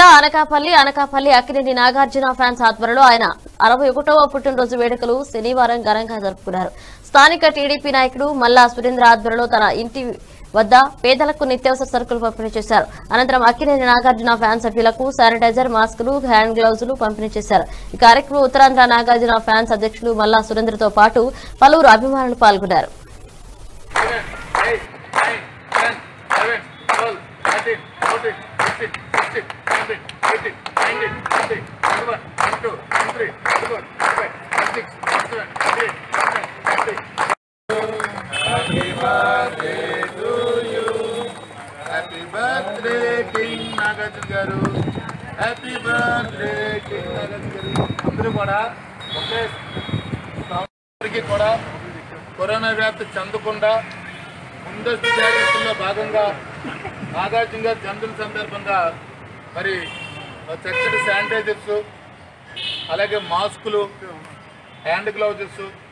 జిల్లా అనకాపల్లి అనకాపల్లి అక్కినేని నాగార్జున ఫ్యాన్స్ ఆధ్వర్యంలో ఆయన అరవై ఒకటవ పుట్టినరోజు వేడుకలు శనివారం ఘనంగా జరుపుకున్నారు స్థానిక టీడీపీ నాయకుడు మల్లా సురేంద్ర ఆధ్వర్యంలో తన ఇంటి వద్ద పేదలకు నిత్యావసర సరుకులు పంపిణీ చేశారు అనంతరం అక్కినేని నాగార్జున ఫ్యాన్ సభ్యులకు శానిటైజర్ మాస్కులు హ్యాండ్ గ్లౌజులు పంపిణీ చేశారు ఈ కార్యక్రమంలో ఉత్తరాంధ్ర నాగార్జున ఫ్యాన్స్ అధ్యక్షులు మల్లా సురేంద్రతో పాటు పలువురు అభిమానులు పాల్గొన్నారు హ్యాపీ బర్త్డే కింగ్ నాగార్జున గారు హ్యాపీ బర్త్డే కింగ్ నాగార్జున గారు అందరూ కూడా ఒకే సంవత్సరానికి కూడా కరోనా వ్యాప్తి చెందకుండా ముందస్తు జాగ్రత్తల్లో భాగంగా నాగార్జున గారి జన్మదిన సందర్భంగా మరి చక్కటి శానిటైజర్స్ అలాగే మాస్కులు హ్యాండ్ గ్లౌజెస్